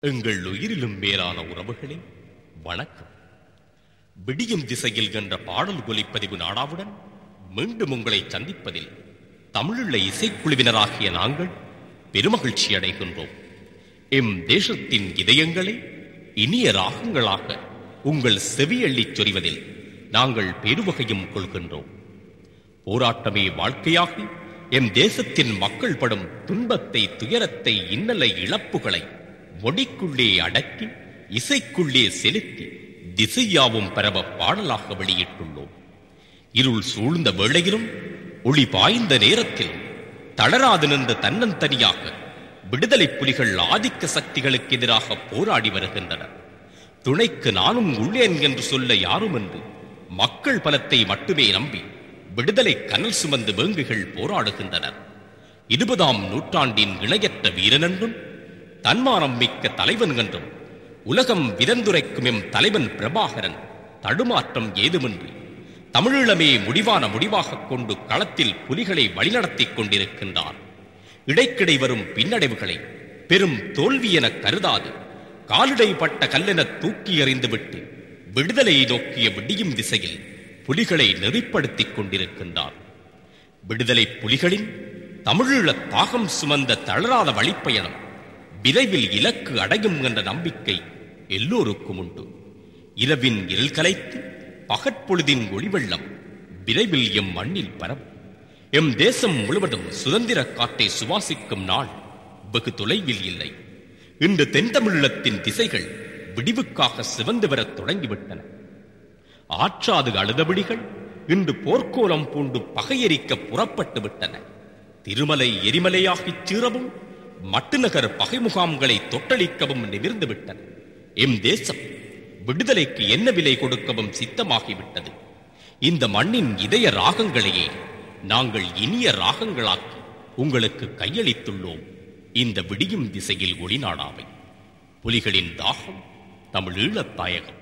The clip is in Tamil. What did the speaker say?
எங்கள் உயிரிலும் மேலான உறவுகளே வணக்கம் விடியும் திசையில் என்ற பாடல் ஒலிப்பதிவு நாடாவுடன் மீண்டும் உங்களை சந்திப்பதில் தமிழுள்ள இசைக்குழுவினராகிய நாங்கள் பெருமகிழ்ச்சி அடைகின்றோம் எம் தேசத்தின் இதயங்களை இனிய ராகங்களாக உங்கள் செவியள்ளிச் சொரிவதில் நாங்கள் பெருவகையும் கொள்கின்றோம் போராட்டமே வாழ்க்கையாகி எம் தேசத்தின் மக்கள் படும் துன்பத்தை துயரத்தை இன்னலை இழப்புகளை மொழிக்குள்ளே அடக்கி இசைக்குள்ளே செலுத்தி திசையாவும் பரவ பாடலாக வெளியிட்டுள்ளோம் இருள் சூழ்ந்த வேளையிலும் ஒளி பாய்ந்த நேரத்திலும் தளராது நின்ற தன்னந்தனியாக விடுதலை புலிகள் ஆதிக்க சக்திகளுக்கு எதிராக போராடி வருகின்றனர் துணைக்கு நானும் உள்ளேன் என்று சொல்ல யாருமின்றி மக்கள் பலத்தை மட்டுமே நம்பி விடுதலை கனல் சுமந்து வேங்குகள் போராடுகின்றனர் இருபதாம் நூற்றாண்டின் இணையற்ற வீரன் என்றும் தன்மானம் மிக்க தலைவன் என்றும் உலகம் விதந்துரைக்கும் எம் தலைவன் பிரபாகரன் தடுமாற்றம் ஏதுமின்றி தமிழீழமே முடிவான முடிவாகக் கொண்டு களத்தில் புலிகளை வழிநடத்திக் கொண்டிருக்கின்றார் இடைக்கிடை வரும் பின்னடைவுகளை பெரும் தோல்வி என கருதாது காலிடைப்பட்ட கல்லென தூக்கி எறிந்துவிட்டு விடுதலையை நோக்கிய விடியும் திசையில் புலிகளை நெறிப்படுத்திக் கொண்டிருக்கின்றார் விடுதலை புலிகளின் தமிழீழ தாகம் சுமந்த தளராத வழிப்பயணம் விரைவில் இலக்கு அடையும் என்ற நம்பிக்கை எல்லோருக்கும் உண்டு இரவின் இருள் கலைத்து பகற்பொழுதின் ஒளிவெள்ளம் விரைவில் எம் மண்ணில் பரவும் எம் தேசம் முழுவதும் சுதந்திர காற்றை சுவாசிக்கும் நாள் வெகு தொலைவில் இல்லை இன்று தென்தமிழத்தின் திசைகள் விடிவுக்காக சிவந்து வரத் தொடங்கிவிட்டன ஆற்றாது அழுதபிடிகள் இன்று போர்க்கோலம் பூண்டு பகையெரிக்க புறப்பட்டு விட்டன திருமலை எரிமலையாகிச் சீரவும் மட்டுநகர் பகை முகாம்களை தொட்டளிக்கவும் நிமிர்ந்து விட்டன எம் தேசம் விடுதலைக்கு என்ன விலை கொடுக்கவும் சித்தமாகிவிட்டது இந்த மண்ணின் இதய ராகங்களையே நாங்கள் இனிய ராகங்களாக்கி உங்களுக்கு கையளித்துள்ளோம் இந்த விடியும் திசையில் ஒளிநாடாவை புலிகளின் தாகம் தமிழீழத் தாயகம்